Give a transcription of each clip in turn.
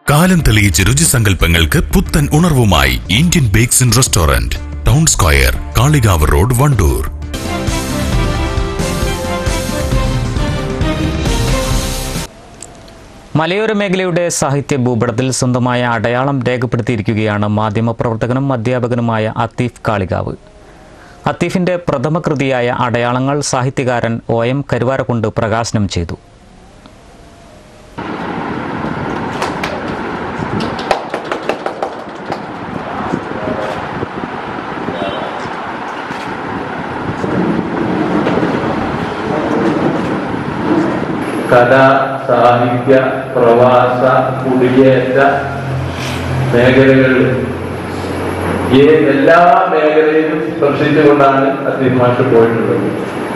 കാലം തെളിയിച്ച രുചിസങ്കല്പങ്ങൾക്ക് പുത്തൻ ഉണർവുമായി Indian bakes and restaurant town square Kalikavu road Wandoor മലയോര മേഖലയുടെ സാഹിത്യ ഭൂപടത്തിൽ സ്വന്തമായ അടയാളം രേഖപ്പെടുത്തിയിരിക്കുകയാണ് മാധ്യമപ്രവർത്തകനും അധ്യാപകനുമായ അത്തീഫ് കാളികാവ് അത്തീഫിന്റെ പ്രഥമ കൃതിയായ അടയാളങ്ങൾ സാഹിത്യകാരൻ ഒ എം കരുവാരക്കുണ്ട് പ്രകാശനം ചെയ്തു കല സാഹിത്യ പ്രവാസ കുടിയേറ്റ മേഖലകളിൽ ഈ എല്ലാ മേഖലയിലും സ്പർശിച്ചുകൊണ്ടാണ് അദ്ദേഹം മാഷ് പോയിട്ടുള്ളത്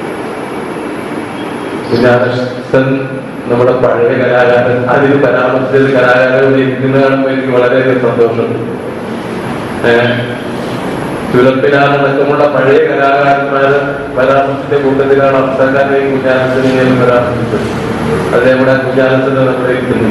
കുഞ്ഞാകൃഷ്ണൻ നമ്മുടെ പഴയ കലാകാരൻ അതിന് പരാമർശിച്ചത് കലാകാരൻ ഇരിക്കുന്ന കാണുമ്പോൾ എനിക്ക് വളരെയധികം സന്തോഷമുണ്ട് ഏഹ് ചുരപ്പിലാനടക്കമുള്ള പഴയ കലാകാരന്മാരെ പരാമർശിച്ച കൂട്ടത്തിലാണ് അർത്ഥക്കാരെയും കുഞ്ഞാനത്തിനെയും പരാമർശിച്ചത് അതേപോലെ കുഞ്ഞാനത്തിന് നമ്മുടെ ഇരിക്കുന്നു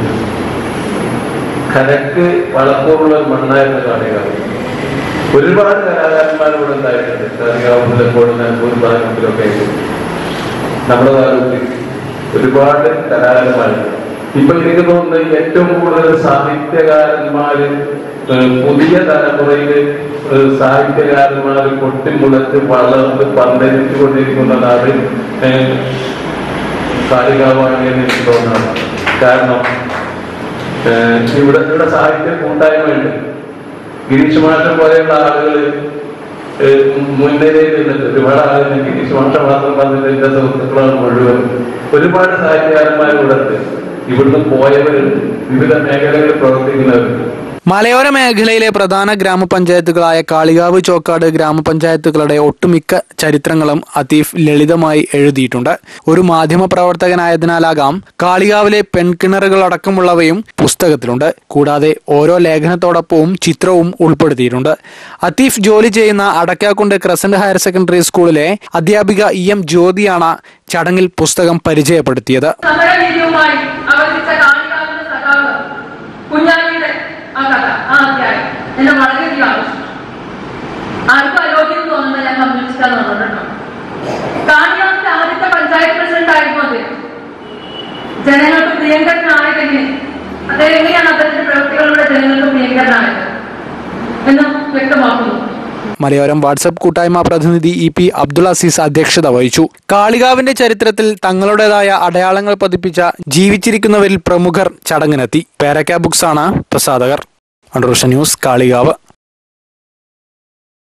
കരക്ക് വളർത്തുള്ള ഒരു മണ്ണായിരുന്നു കാണികാവ് ഒരുപാട് കലാകാരന്മാർ ഇവിടെ ഉണ്ടായിട്ടുണ്ട് കാണികാവ് മുതൽക്കോട് നിലമ്പൂർ ഭാഗത്തിലൊക്കെ ആയിട്ട് നമ്മുടെ താലൂക്കിൽ ഒരുപാട് കലാകാരന്മാരുണ്ട് ഇപ്പൊ എനിക്ക് തോന്നുന്നത് ഏറ്റവും കൂടുതൽ സാഹിത്യകാരന്മാര് ഏഹ് പുതിയ തലമുറയില് ഏഹ് സാഹിത്യകാരന്മാര് പൊട്ടിമുളച്ച് വളർന്ന് പന്തലിച്ചു കൊണ്ടിരിക്കുന്ന നാട് ഏഹ് കാലികാവാണ് എന്ന് എനിക്ക് തോന്നുന്നത് കാരണം ഏഹ് ഇവിടെ ഇവിടെ സാഹിത്യ കൂട്ടായ്മയുണ്ട് ഗിരീഷ് മാഷ പോലെയുള്ള ആളുകൾ മുൻനിരയിൽ നിന്നിട്ട് ഒരുപാട് ആളുകൾ ഗിരീഷ് മാഷ മാത്രം പറഞ്ഞിട്ട് എന്റെ സുഹൃത്തുക്കളാണ് മുഴുവൻ ഒരുപാട് സാഹിത്യകാരന്മാർ ഇവിടെ ഉണ്ട് ഇവിടുന്ന് പോയവരുണ്ട് വിവിധ മേഖലകളിൽ പ്രവർത്തിക്കുന്നവരുണ്ട് മലയോര മേഖലയിലെ പ്രധാന ഗ്രാമപഞ്ചായത്തുകളായ കാളികാവ് ചോക്കാട് ഗ്രാമപഞ്ചായത്തുകളുടെ ഒട്ടുമിക്ക ചരിത്രങ്ങളും അത്തീഫ് ലളിതമായി എഴുതിയിട്ടുണ്ട് ഒരു മാധ്യമ പ്രവർത്തകനായതിനാലാകാം കാളികാവിലെ പെൺകിണറുകൾ അടക്കമുള്ളവയും പുസ്തകത്തിലുണ്ട് കൂടാതെ ഓരോ ലേഖനത്തോടൊപ്പവും ചിത്രവും ഉൾപ്പെടുത്തിയിട്ടുണ്ട് അത്തീഫ് ജോലി ചെയ്യുന്ന അടക്കാക്കുണ്ട് ക്രസന്റ് ഹയർ സെക്കൻഡറി സ്കൂളിലെ അധ്യാപിക ഇ എം ജ്യോതിയാണ് ചടങ്ങിൽ പുസ്തകം പരിചയപ്പെടുത്തിയത് സമരവീര്യവുമായി അവതരിച്ച കാളികാവിന്റെ സഖാവ് കുഞ്ഞാലിയുടെ ആ കഥ ആ അധ്യായം എന്നെ വളരെയധികം ആകർഷിച്ചു ആർക്കും അയോഗ്യം തോന്നുന്ന ഞാൻ കമ്മ്യൂണിസ്റ്റാന്ന് പറഞ്ഞിട്ടോ കാളികാവിന്റെ ആദ്യത്തെ പഞ്ചായത്ത് പ്രസിഡന്റ് ആയിരുന്നു അദ്ദേഹം ജനങ്ങൾക്ക് പ്രിയങ്കരനായത് എങ്ങനെ അദ്ദേഹം എങ്ങനെയാണ് അദ്ദേഹത്തിന്റെ പ്രവൃത്തികളിലൂടെ ജനങ്ങൾക്ക് പ്രിയങ്കരനായത് എന്ന് വ്യക്തമാക്കുന്നു മലയോരം വാട്സപ്പ് കൂട്ടായ്മ പ്രതിനിധി ഇ പി അബ്ദുൾ അസീസ് അധ്യക്ഷത വഹിച്ചു കാളികാവിന്റെ ചരിത്രത്തിൽ തങ്ങളുടേതായ അടയാളങ്ങൾ പതിപ്പിച്ച ജീവിച്ചിരിക്കുന്നവരിൽ പ്രമുഖർ ചടങ്ങിനെത്തി പേരക്ക ബുക്സ് ആണ് പ്രസാധകർ അണ്ടൂർഷ ന്യൂസ് കാളികാവ്